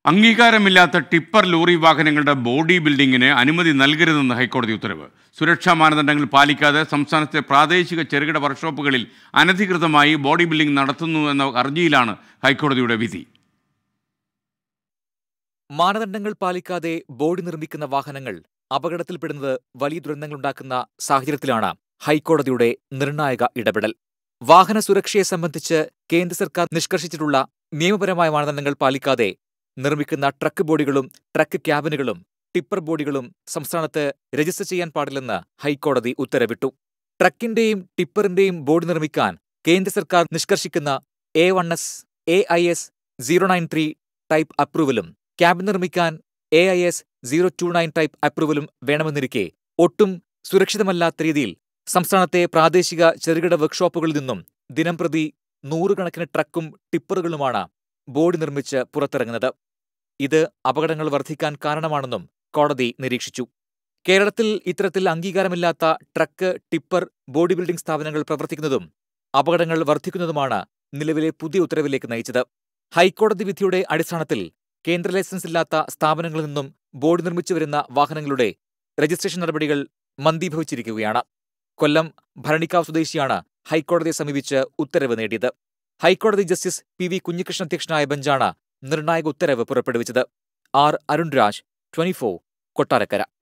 അംഗീകാരമില്ലാത്ത tipper lorry വാഹനങ്ങളുടെ body ബിൽഡിങ്ങിന് അനുമതി നൽകരുതെന്ന് ഹൈക്കോടതി ഉത്തരവ് സുരക്ഷാ മാനദണ്ഡങ്ങൾ പാലിക്കാതെ സംസ്ഥാനത്തെ പ്രാദേശിക ചെറുകിട വർക്ക്ഷോപ്പുകളിൽ അനധികൃതമായി ബോഡി ബിൽഡിംഗ് നടത്തുന്നു എന്ന ഹർജിയിലാണ് ഹൈക്കോടതിയുടെ വിധി മാനദണ്ഡങ്ങൾ പാലിക്കാതെ ബോഡി നിർമ്മിക്കുന്ന വാഹനങ്ങൾ അപകടത്തിൽപ്പെടുന്നത് വലിയ ദുരന്തങ്ങളുണ്ടാക്കുന്ന സാഹചര്യത്തിലാണ് ഹൈക്കോടതിയുടെ നിർണായക ഇടപെടൽ വാഹന സുരക്ഷയെ സംബന്ധിച്ച് കേന്ദ്ര സർക്കാർ നിഷ്കർഷിച്ചിട്ടുള്ള നിയമപരമായ മാനദണ്ഡങ്ങൾ പാലിക്കാതെ നിർമ്മിക്കുന്ന ട്രക്ക് ബോഡികളും ട്രക്ക് ക്യാബിനുകളും ടിപ്പർ ബോഡികളും സംസ്ഥാനത്ത് രജിസ്റ്റർ ചെയ്യാൻ പാടില്ലെന്ന് ഹൈക്കോടതി ഉത്തരവിട്ടു ട്രക്കിന്റെയും ടിപ്പറിന്റെയും ബോഡി നിർമ്മിക്കാൻ കേന്ദ്ര സർക്കാർ നിഷ്കർഷിക്കുന്ന A one S A I S zero nine three type അപ്രൂവലും ക്യാബിൻ നിർമ്മിക്കാൻ A I S zero two nine type അപ്രൂവലും വേണമെന്നിരിക്കെ ഒട്ടും സുരക്ഷിതമല്ലാത്ത രീതിയിൽ സംസ്ഥാനത്തെ പ്രാദേശിക ചെറുകിട വർക്ക്ഷോപ്പുകളിൽ നിന്നും ദിനംപ്രതി നൂറുകണക്കിന് ട്രക്കും ടിപ്പറുകളുമാണ് ബോഡി നിർമ്മിച്ച് പുറത്തിറങ്ങുന്നത് ഇത് അപകടങ്ങൾ വർദ്ധിക്കാൻ കാരണമാണെന്നും കോടതി നിരീക്ഷിച്ചു കേരളത്തിൽ ഇത്തരത്തിൽ അംഗീകാരമില്ലാത്ത ട്രക്ക് ടിപ്പർ ബോഡി ബിൽഡിംഗ് സ്ഥാപനങ്ങൾ പ്രവർത്തിക്കുന്നതും അപകടങ്ങൾ വർദ്ധിക്കുന്നതുമാണ് നിലവിലെ പുതിയ ഉത്തരവിലേക്ക് നയിച്ചത് ഹൈക്കോടതി വിധിയുടെ അടിസ്ഥാനത്തിൽ കേന്ദ്ര ലൈസൻസ് ഇല്ലാത്ത സ്ഥാപനങ്ങളിൽ നിന്നും ബോഡി നിർമ്മിച്ചു വരുന്ന വാഹനങ്ങളുടെ രജിസ്ട്രേഷൻ നടപടികൾ മന്ദീഭവിച്ചിരിക്കുകയാണ് കൊല്ലം ഭരണിക്കാവ് സ്വദേശിയാണ് ഹൈക്കോടതിയെ സമീപിച്ച് ഉത്തരവ് നേടിയത് ഹൈക്കോടതി ജസ്റ്റിസ് പി വി കുഞ്ഞികൃഷ്ണൻ അധ്യക്ഷനായ ബെഞ്ചാണ് നിർണായക ഉത്തരവ് പുറപ്പെടുവിച്ചത് ആർ അരുൺരാജ് ട്വന്റി കൊട്ടാരക്കര